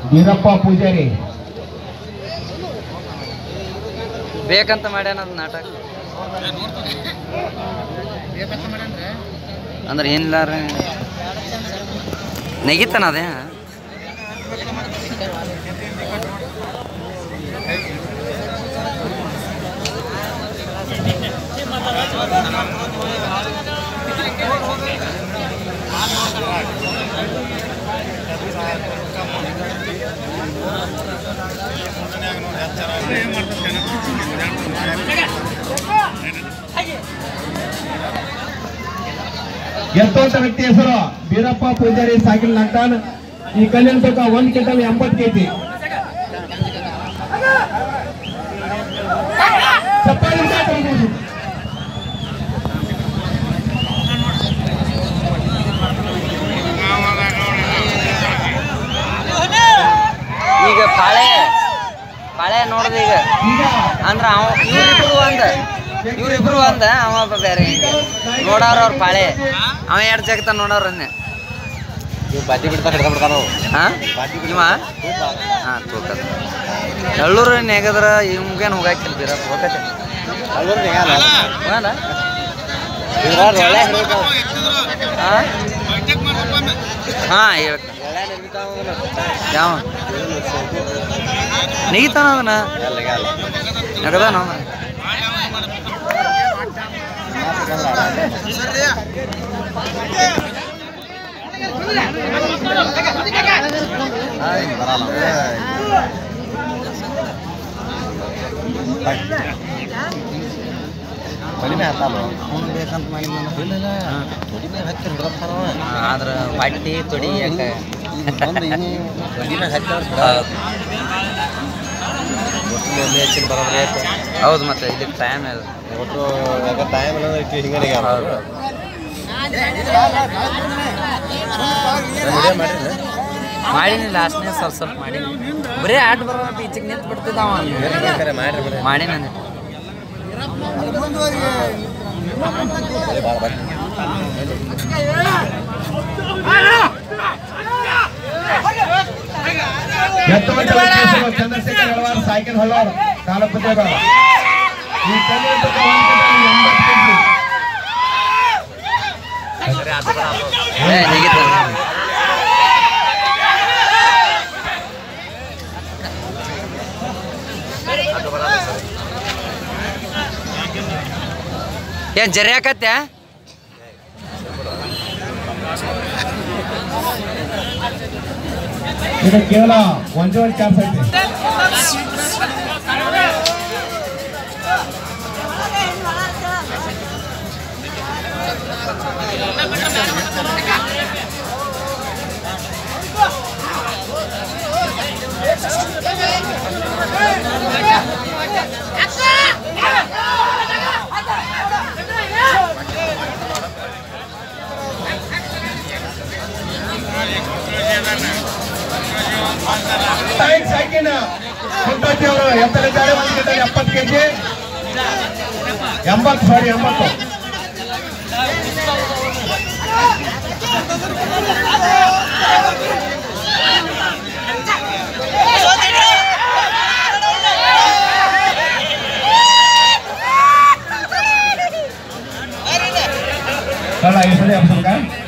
ವೀರಪ್ಪ ಪೂಜಾರಿ ಬೇಕಂತ ಮಾಡ್ಯಾನ ಅದು ನಾಟಕ ಅಂದ್ರೆ ಏನಿಲ್ಲ ನೆಗಿತಾನ ಅದೇ ಗೆದ್ದೋಂತ ವ್ಯಕ್ತಿ ಹೆಸರು ವೀರಪ್ಪ ಪೂಜಾರಿ ಸಾಕಿಲ್ ನಗ್ತಾನ್ ಈ ಕಲ್ಲಿನ ತೂಕ ಒಂದ್ ಕ್ವಿಂಟಲ್ ಎಂಬತ್ತು ಕೆಜಿ ಚಪ್ಪಾಳೆ ಸಾಕು. ಈಗ ಪಾಳೆ ಪಾಳೆ ನೋಡ್ದ ಈಗ ಈಗ ಅಂದ್ರ ಅವ ಇವ್ರಿಬ್ರು ಒಂದ ಇವ್ರಿಬ್ರು ಒಂದ ಅವ ಒಬ್ಬ ಬೇರೆ ಹಿಂಗೆ ನೋಡಾರ ಅವ್ರ ಪಾಳೆ ಅವ ಎರಡು ಜಗತ್ತ ನೋಡವ್ರ ಅನ್ನೆ ಬಾಟಿ ಬಿಡ್ತಾ ಹಿಡ್ದ ಬಿಡ್ತಾನ ಅವು. ಹಾ ಇವ ಹಾ ತೂಕ ಎಳ್ಳೂರು ನೆಗದ್ರ ಇವ್ಗೇನು ಹೋಗಾಕಿಲ್ಲ ಬೀರಪ್ಪ ಹೋಗತ್ತೆ ಅಲ್ಲೂರು ನಿಗಾಲ. ಹೋಗಲ್ಲ ಇದ್ರಾಗ ಒಳ್ಳೆ ಹಿಡ್ಬೇಕು. ಹಾ ಹಾ ಹೇಳ್ತ ಒಳ್ಳೆ ನಿರ್ಮಿತಾವ ಅವನು. ಯಾವ ನೆಗಿತಾನ ಅದನ್ನ ಎಲ್ಲ ನಿಗಾಲ. ನಗದಾನ ಕಡಿಮೆ ಆತಾವ. ಅವನು ಬೇಕಂತ ಮಾಡಿದ್ನ ಇಲ್ಲ, ಇಲ್ಲ. ತೊಡಿ ಮ್ಯಾಗ್ ಹತ್ತಿ ಹಿಡ್ದಪ್ಪಾನ ಅವ. ಆದ್ರ ಬಟ್ಟಿ ತೊಡಿ ಯಾಕೆ ಬಂದು ಇನ್ನು ತೊಡಿ ಮ್ಯಾಗ್ ಹತ್ತಿ ಅವ್ರು ಬಿಡಲ್ಲ. ಒಟ್ಟು ಒಮ್ಮೆ ಹಚ್ಚಿನ ಬರೋಬ್ಬರಿ ಆಯ್ತು. ಹೌದು ಮತ್ತೆ ಇದಕ್ಕೆ ಟೈಮ್ ಅದು ಒಟ್ಟು ಯಾಕೆ ಟೈಮ್ ಇಲ್ಲ ಅಂದ್ರೆ ಹಿಂಗೆ ನಿಗಾಲ. ನಾನು ವಿಡಿಯೋ ಮಾಡಿದ್ದೆ. ಮಾಡೀನಿ ಲಾಸ್ಟ್ನೇ ಸ್ವಲ್ಪ ಸ್ವಲ್ಪ ಮಾಡೀನಿ ಬರೀ ಆಟ ಬರೋ ಈಚೆಗೆ ನಿಂತು ಬಿಡ್ತಿದ್ದ ಅವ ಬೇರೆ ಬೇಕಾರೆ ಮಾಡ್ರಿ ಬಿಡಿ. ಮಾಡೀನಿ ಅಂದೆ ಬರೀ ಭಾಳ ಬರ್ರಿ. ಗೆದ್ದೋಂತ ವ್ಯಕ್ತಿ ಹೆಸರು ಚಂದ್ರಶೇಖರ್ ಹೆಳವಾರ್ ಸಾಕಿಲ್ ಹೊಳ್ಳೋರ್ ತಾಲೂಕು ಈ ಕಲ್ಲಿನ ತೂಕ ಒಂದ್ ಕ್ವಿಂಟಲ್ ಎಂಬತ್ತು ಕೆಜಿ ಏ ನೆಗಿತಾನ ಏನ್ ಜರಿಯಾಕತ್ತೆ ಇದು ಕೇವಲ ಒಂದೂವರೆ ಚಾನ್ಸ್ ಐತಿ ಸಾಯಿನ್ ಸಾಕಿನ ಮುತ್ತಜ್ಜಿ ಅವರು ಎತ್ತಲಿದ್ದಾರೆ ಒಂದು ಕ್ವಿಂಟಲ್ ಎಪ್ಪತ್ತು ಕೆಜಿ ಎಂಬತ್ತು ಸಾರಿ ಎಂಬತ್ತು ಕಳ್ಳ ಈ ಸಲ ಎಬ್ಸಲ್ಕ